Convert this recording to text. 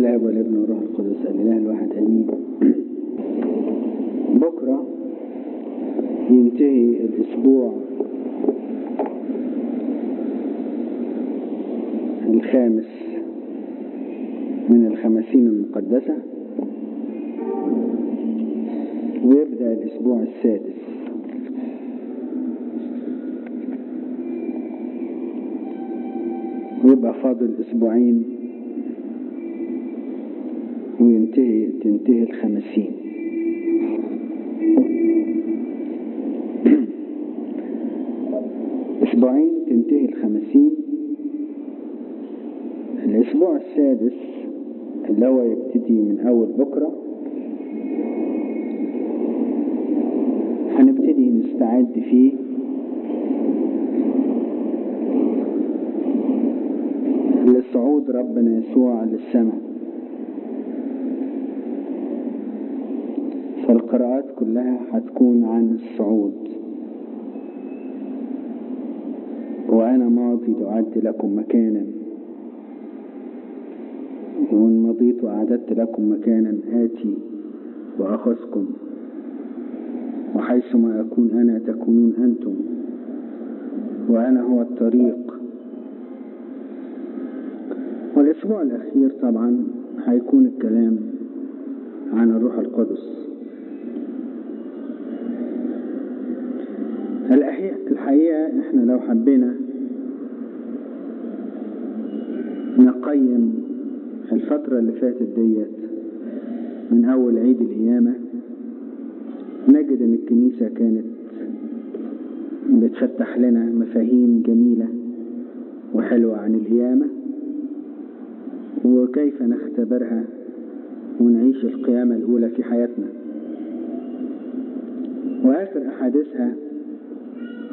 الاب والابن والروح القدس الاله الواحد امين بكره ينتهي الاسبوع الخامس من الخمسين المقدسة ويبدأ الأسبوع السادس ويبقى فاضل أسبوعين وينتهي تنتهي الخمسين أسبوعين تنتهي الخمسين الأسبوع السادس اللي هو يبتدي من أول بكرة هنبتدي نستعد فيه لصعود ربنا يسوع للسماء فالقراءات كلها هتكون عن الصعود وأنا ماضي لأعد لكم مكانا وإن مضيت وأعددت لكم مكانا آتي وأخذكم وحيثما أكون أنا تكونون أنتم وأنا هو الطريق والأسبوع الأخير طبعا هيكون الكلام عن الروح القدس الحقيقة احنا لو حبينا نقيم الفترة اللي فاتت ديت من أول عيد القيامة نجد إن الكنيسة كانت بتفتح لنا مفاهيم جميلة وحلوة عن القيامة وكيف نختبرها ونعيش القيامة الأولى في حياتنا وآخر أحاديثها